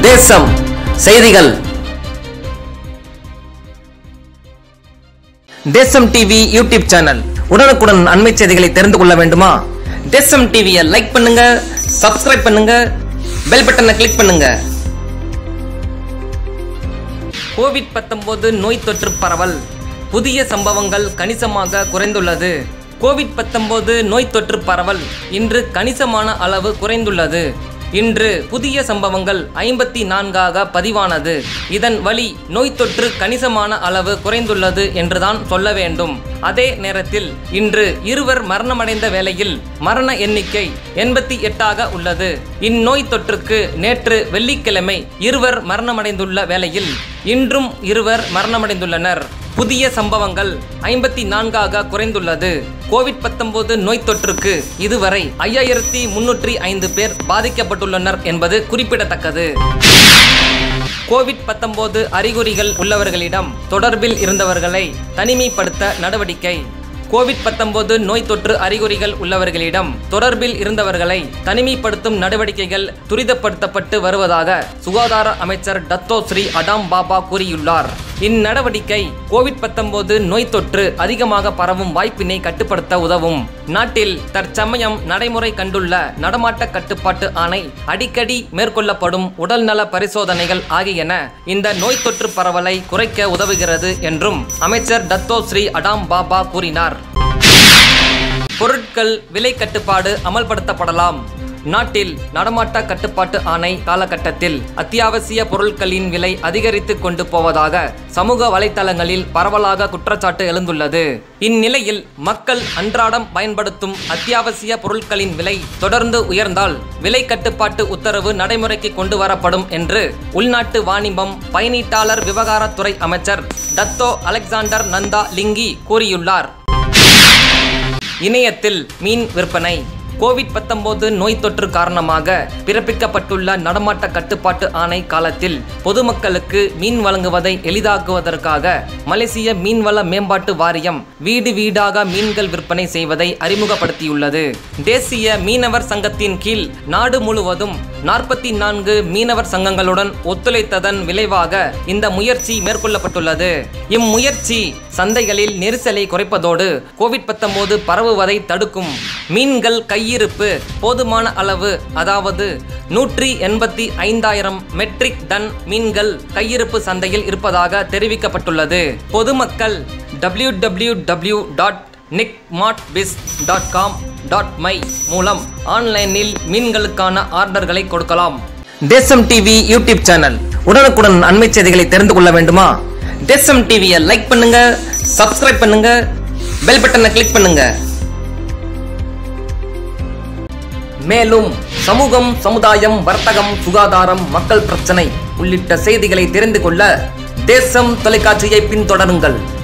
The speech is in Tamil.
தேசம் செய்திகள் தேசம் டிவி யூடியூப் சேனல் உடனுக்குடன் அண்மை செய்திகளை தெரிந்து கொள்ள வேண்டுமா தேசம் டிவியை லைக் பண்ணுங்க சப்ஸ்கிரைப் பண்ணுங்க பெல் பட்டனை கிளிக் பண்ணுங்க கோவிட் 19 நோய் தொற்று பரவல் புதிய சம்பவங்கள் கணிசமாக குறைந்துள்ளது கோவிட் 19 நோய் தொற்று பரவல் இன்று கணிசமான அளவு குறைந்துள்ளது இன்று புதிய சம்பவங்கள் ஐம்பத்தி நான்காக பதிவானது இதன் வழி நோய் தொற்று கணிசமான அளவு குறைந்துள்ளது என்றுதான் சொல்ல வேண்டும் அதே நேரத்தில் இன்று இருவர் மரணமடைந்த வேளையில் மரண எண்ணிக்கை எண்பத்தி எட்டாக உள்ளது இந்நோய் தொற்றுக்கு நேற்று வெள்ளிக்கிழமை இருவர் மரணமடைந்துள்ள வேளையில் இன்றும் இருவர் மரணமடைந்துள்ளனர் புதிய சம்பவங்கள் ஐம்பத்தி நான்காக குறைந்துள்ளது கோவிட் 19 நோய் தொற்றுக்கு இதுவரை ஐயாயிரத்தி முன்னூற்றி ஐந்து பேர் பாதிக்கப்பட்டுள்ளனர் என்பது குறிப்பிடத்தக்கது கோவிட் 19 அறிகுறிகள் உள்ளவர்களிடம் தொடர்பில் இருந்தவர்களை தனிமைப்படுத்த நடவடிக்கை கோவிட் 19 நோய் தொற்று அறிகுறிகள் உள்ளவர்களிடம் தொடர்பில் இருந்தவர்களை தனிமைப்படுத்தும் நடவடிக்கைகள் துரிதப்படுத்தப்பட்டு வருவதாக சுகாதார அமைச்சர் டத்தோ ஸ்ரீ அடாம் பாபா கூறியுள்ளார் இந்நடவடிக்கை கோவிட் 19 நோய் தொற்று அதிகமாக பரவும் வாய்ப்பினை கட்டுப்படுத்த உதவும் நாட்டில் தற்சமயம் நடைமுறை கண்டுள்ள நடமாட்ட கட்டுப்பாட்டு ஆணை அடிக்கடி மேற்கொள்ளப்படும் உடல்நல பரிசோதனைகள் ஆகியன இந்த நோய் தொற்று பரவலை குறைக்க உதவுகிறது என்றும் அமைச்சர் டத்தோ ஸ்ரீ அடாம் பாபா கூறினார் பொருட்கள் விலை கட்டுப்பாடு அமல்படுத்தப்படலாம் நாட்டில் நடமாட்ட கட்டுப்பாட்டு ஆணை காலகட்டத்தில் அத்தியாவசிய பொருட்களின் விலை அதிகரித்து கொண்டு போவதாக சமூக வலைத்தளங்களில் பரவலாக குற்றச்சாட்டு எழுந்துள்ளது இந்நிலையில் மக்கள் அன்றாடம் பயன்படுத்தும் அத்தியாவசிய பொருட்களின் விலை தொடர்ந்து உயர்ந்தால் விலை கட்டுப்பாட்டு உத்தரவு நடைமுறைக்கு கொண்டு வரப்படும் என்று உள்நாட்டு வாணிபம் பயனீட்டாளர் விவகாரத்துறை அமைச்சர் டத்தோ அலெக்சாண்டர் நந்தா லிங்கி கூறியுள்ளார் இணையத்தில் மீன் விற்பனை கோவிட் 19 நோய் தொற்று காரணமாக பிறப்பிக்கப்பட்டுள்ள நடமாட்ட கட்டுப்பாட்டு ஆணை காலத்தில் பொதுமக்களுக்கு மீன் வழங்குவதை எளிதாக்குவதற்காக மலேசிய மீன்வள மேம்பாட்டு வாரியம் வீடு வீடாக மீன்கள் விற்பனை செய்வதை அறிமுகப்படுத்தியுள்ளது தேசிய மீனவர் சங்கத்தின் கீழ் நாடு முழுவதும் நாற்பத்தி நான்கு மீனவர் சங்கங்களுடன் ஒத்துழைத்ததன் விளைவாக இந்த முயற்சி மேற்கொள்ளப்பட்டுள்ளது இம்முயற்சி சந்தைகளில் நெரிசலை குறைப்பதோடு கோவிட் 19 பரவுவதை தடுக்கும் மீன்கள் கையிருப்பு போதுமான அளவு அதாவது நூற்றி எண்பத்தி ஐந்தாயிரம் மெட்ரிக் டன் மீன்கள் கையிருப்பு சந்தையில் இருப்பதாக தெரிவிக்கப்பட்டுள்ளது பொதுமக்கள் டபிள்யூ டபிள்யூ டபிள்யூ டாட் நிக்மாட்பிஸ் டாட் காம் டாட் மை மூலம் ஆன்லைனில் மீன்களுக்கான ஆர்டர்களை கொடுக்கலாம் தேசம் டிவி யூடியூப் சேனல் உடனுக்குடன் அண்மை செய்திகளை தெரிந்து கொள்ள வேண்டுமா தேசம் டிவியை லைக் பண்ணுங்க சப்ஸ்கிரைப் பண்ணுங்க பெல் பட்டனை கிளிக் பண்ணுங்க மேலும் சமூகம் சமுதாயம் வர்த்தகம் சுகாதாரம் மக்கள் பிரச்சனை உள்ளிட்ட செய்திகளை தெரிந்து கொள்ள தேசம் தொலைக்காட்சியை பின்தொடருங்கள்